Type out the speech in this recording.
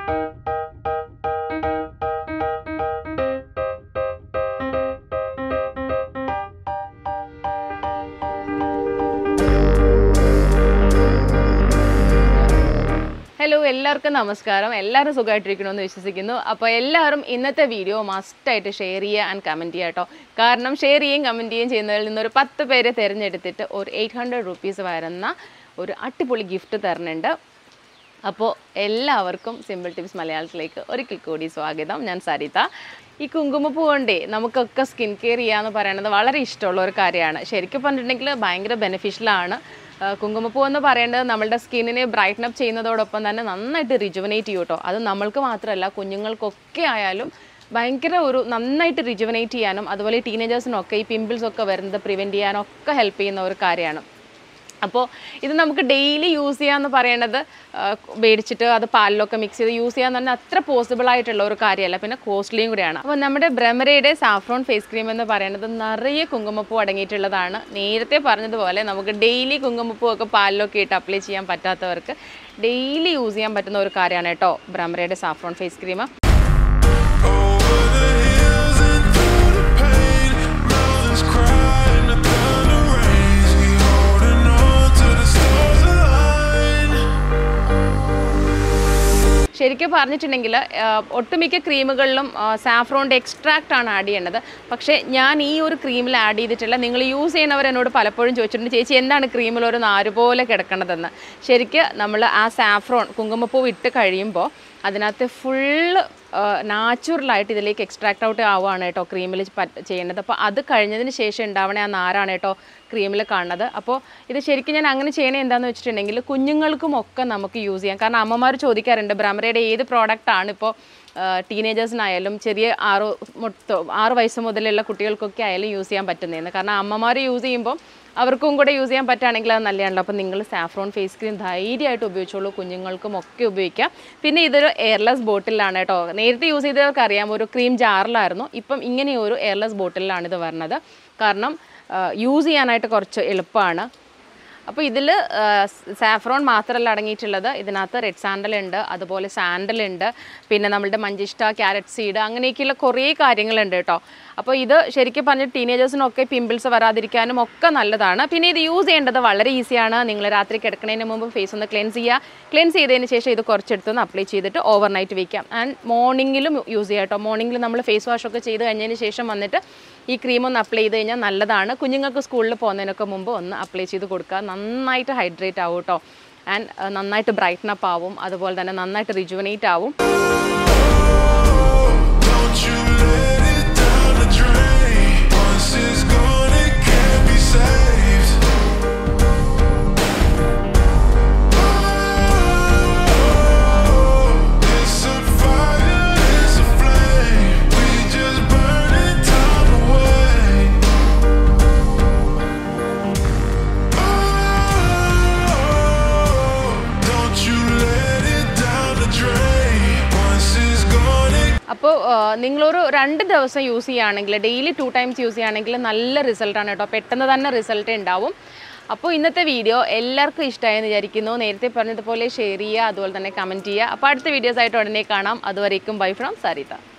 Hello എല്ലാവർക്കും നമസ്കാരം എല്ലാവരും സുഖമായിട്ടിരിക്കണമെന്ന് വിശ്വസിക്കുന്നു അപ്പോൾ എല്ലാവരും ഇന്നത്തെ വീഡിയോ മസ്റ്റായിട്ട് ഷെയർ ചെയ്യുക ആൻഡ് കമൻറ്റ് ചെയ്യുക കേട്ടോ കാരണം ഷെയർ ചെയ്യുകയും കമൻറ്റ് ചെയ്യുകയും ചെയ്യുന്നതിൽ നിന്ന് ഒരു പത്ത് പേരെ തിരഞ്ഞെടുത്തിട്ട് ഒരു എയ്റ്റ് ഹൺഡ്രഡ് റുപ്പീസ് വരുന്ന ഒരു അടിപൊളി ഗിഫ്റ്റ് തരുന്നുണ്ട് അപ്പോൾ എല്ലാവർക്കും സിമ്പിൾ ടിപ്സ് മലയാളത്തിലേക്ക് ഒരിക്കൽ കൂടി സ്വാഗതം ഞാൻ സരിത ഈ കുങ്കുമപ്പൂ കൊണ്ടേ നമുക്കൊക്കെ സ്കിൻ കെയർ ചെയ്യാന്ന് പറയുന്നത് വളരെ ഇഷ്ടമുള്ള ഒരു കാര്യമാണ് ശരിക്കും പറഞ്ഞിട്ടുണ്ടെങ്കിൽ ഭയങ്കര ബെനിഫിഷ്യലാണ് കുങ്കുമപ്പൂ എന്ന് പറയുന്നത് നമ്മളുടെ സ്കിന്നിനെ ബ്രൈറ്റൻ അപ്പ് ചെയ്യുന്നതോടൊപ്പം തന്നെ നന്നായിട്ട് റിജുവനേറ്റ് ചെയ്യും കേട്ടോ അത് നമ്മൾക്ക് മാത്രമല്ല കുഞ്ഞുങ്ങൾക്കൊക്കെ ആയാലും ഭയങ്കര ഒരു നന്നായിട്ട് റിജുവനേറ്റ് ചെയ്യാനും അതുപോലെ ടീനേജേഴ്സിനൊക്കെ ഈ പിമ്പിൾസ് ഒക്കെ വരുന്നത് പ്രിവെൻറ്റ് ചെയ്യാനൊക്കെ ഹെൽപ്പ് ചെയ്യുന്ന ഒരു കാര്യമാണ് അപ്പോൾ ഇത് നമുക്ക് ഡെയിലി യൂസ് ചെയ്യാന്ന് പറയണത് ആ, മേടിച്ചിട്ട് അത് പാലിലൊക്കെ മിക്സ് ചെയ്ത് യൂസ് ചെയ്യാന്ന് പറഞ്ഞാൽ അത്ര പോസിബിൾ ആയിട്ടുള്ള ഒരു കാര്യമല്ല പിന്നെ കോസ്റ്റ്ലിയും കൂടിയാണ് അപ്പോൾ നമ്മുടെ ബ്രഹ്മരയുടെ സാഫ്രോൺ ഫേസ് ക്രീം എന്ന് പറയുന്നത് നിറയെ കുങ്കുമപ്പൂ അടങ്ങിയിട്ടുള്ളതാണ് നേരത്തെ പറഞ്ഞതുപോലെ നമുക്ക് ഡെയിലി കുങ്കുമപ്പൂ ഒക്കെ പാലിലൊക്കെ ഇട്ട് അപ്ലൈ ചെയ്യാൻ പറ്റാത്തവർക്ക് ഡെയിലി യൂസ് ചെയ്യാൻ പറ്റുന്ന ഒരു കാര്യമാണ് കേട്ടോ ബ്രഹ്മരയുടെ saffron face cream Over the hills and through the pain, mountains cry and the thunder rains. We holding on to the stars align. ശരിക്കും പറഞ്ഞിട്ടുണ്ടെങ്കിൽ ഒട്ടുമിക്ക ക്രീമുകളിലും സാഫ്രോണിൻ്റെ എക്സ്ട്രാക്റ്റ് ആണ് ആഡ് ചെയ്യേണ്ടത് പക്ഷേ ഞാൻ ഈ ഒരു ക്രീമിൽ ആഡ് ചെയ്തിട്ടില്ല നിങ്ങൾ യൂസ് ചെയ്യുന്നവർ എന്നോട് പലപ്പോഴും ചോദിച്ചിട്ടുണ്ട് ചേച്ചി എന്താണ് ക്രീമിൽ ഒരു നാര് പോലെ കിടക്കേണ്ടതെന്ന് ശരിക്ക് നമ്മൾ ആ സാഫ്രോൺ കുങ്കുമപ്പൂ ഇട്ട് കഴിയുമ്പോൾ അതിനകത്ത് ഫുള്ള് നാച്ചുറലായിട്ട് ഇതിലേക്ക് എക്സ്ട്രാക്ട് ഔട്ട് ആവുകയാണ് കേട്ടോ ക്രീമിൽ ചെയ്യേണ്ടത് അപ്പോൾ അത് കഴിഞ്ഞതിന് ശേഷം ഉണ്ടാവണ ആ നാരാണ് കേട്ടോ ക്രീമിൽ കാണുന്നത് അപ്പോൾ ഇത് ശരിക്കും ഞാൻ അങ്ങനെ ചെയ്യണേ എന്താണെന്ന് വെച്ചിട്ടുണ്ടെങ്കിൽ കുഞ്ഞുങ്ങൾക്കും ഒക്കെ നമുക്ക് യൂസ് ചെയ്യാം കാരണം അമ്മമാർ ചോദിക്കാറുണ്ട് ബ്രഹ്മരയുടെ ഏത് പ്രോഡക്റ്റാണ് ഇപ്പോൾ ടീനേജേഴ്സിനായാലും ചെറിയ ആറ് മൊത്തം ആറ് വയസ്സ് മുതലുള്ള കുട്ടികൾക്കൊക്കെ ആയാലും യൂസ് ചെയ്യാൻ പറ്റുന്നതെന്ന് കാരണം അമ്മമാർ യൂസ് ചെയ്യുമ്പോൾ അവർക്കും കൂടെ യൂസ് ചെയ്യാൻ പറ്റുകയാണെങ്കിൽ അത് നല്ലതാണല്ലോ അപ്പോൾ നിങ്ങൾ സാഫ്രോൺ ഫേസ് ക്രീം ധൈര്യമായിട്ട് ഉപയോഗിച്ചോളൂ കുഞ്ഞുങ്ങൾക്കും ഒക്കെ ഉപയോഗിക്കാം പിന്നെ ഇതൊരു എയർലെസ് ബോട്ടിലാണ് കേട്ടോ നേരത്തെ യൂസ് ചെയ്തവർക്ക് അറിയാം ഒരു ക്രീം ജാറിലായിരുന്നു ഇപ്പം ഇങ്ങനെ ഒരു എയർലെസ് ബോട്ടിലാണ് ഇത് വരുന്നത് കാരണം യൂസ് ചെയ്യാനായിട്ട് കുറച്ച് എളുപ്പമാണ് അപ്പോൾ ഇതിൽ സാഫ്രോൺ മാത്രമല്ല അടങ്ങിയിട്ടുള്ളത് ഇതിനകത്ത് റെഡ് സാൻഡൽ ഉണ്ട് അതുപോലെ സാൻഡൽ ഉണ്ട് പിന്നെ നമ്മളുടെ മഞ്ചിഷ്ട ക്യാരറ്റ് സീഡ് അങ്ങനെയൊക്കെയുള്ള കുറേ കാര്യങ്ങളുണ്ട് കേട്ടോ അപ്പോൾ ഇത് ശരിക്കും പറഞ്ഞ ടീനേജേഴ്സിനൊക്കെ പിമ്പിൾസ് വരാതിരിക്കാനും ഒക്കെ നല്ലതാണ് പിന്നെ ഇത് യൂസ് ചെയ്യേണ്ടത് വളരെ ഈസിയാണ് നിങ്ങൾ രാത്രി കിടക്കുന്നതിന് മുമ്പ് ഫേസ് ഒന്ന് ക്ലെൻസ് ചെയ്യുക ക്ലെൻസ് ചെയ്തതിന് ശേഷം ഇത് കുറച്ചെടുത്തൊന്ന് അപ്ലൈ ചെയ്തിട്ട് ഓവർനൈറ്റ് വയ്ക്കാം ആൻഡ് മോർണിംഗിലും യൂസ് ചെയ്യാം കേട്ടോ മോർണിംഗിൽ നമ്മൾ ഫേസ് വാഷ് ഒക്കെ ചെയ്ത് കഴിഞ്ഞതിന് ശേഷം വന്നിട്ട് ഈ ക്രീം ഒന്ന് അപ്ലൈ ചെയ്ത് കഴിഞ്ഞാൽ നല്ലതാണ് കുഞ്ഞുങ്ങൾക്ക് സ്കൂളിൽ പോകുന്നതിനൊക്കെ മുമ്പ് ഒന്ന് അപ്ലൈ ചെയ്ത് കൊടുക്കുക നന്നായിട്ട് ഹൈഡ്രേറ്റ് ആവും കേട്ടോ ആൻഡ് നന്നായിട്ട് ബ്രൈറ്റൻ അപ്പ് ആവും അതുപോലെ തന്നെ നന്നായിട്ട് റിജുവനേറ്റ് ആവും Don't you let it down the drain. Once it's gone, it can't be saved. Oh, it's a fire, it's a flame. We just burning time away. Oh, don't you let it down the drain. Once it's gone, it അപ്പോൾ നിങ്ങളൊരു രണ്ട് ദിവസം use ചെയ്യുകയാണെങ്കിൽ daily two times use ചെയ്യുകയാണെങ്കിൽ നല്ല റിസൾട്ടാണ് കേട്ടോ പെട്ടെന്ന് തന്നെ റിസൾട്ട് ഉണ്ടാവും അപ്പോൾ ഇന്നത്തെ വീഡിയോ എല്ലാവർക്കും ഇഷ്ടമായെന്ന് വിചാരിക്കുന്നു നേരത്തെ പറഞ്ഞതുപോലെ ഷെയർ ചെയ്യുക അതുപോലെ തന്നെ കമൻറ്റ് ചെയ്യുക അപ്പോൾ അടുത്ത വീഡിയോസ് ആയിട്ട് ഉടനെ കാണാം അതുവരേക്കും ബൈ ഫ്രം സരിത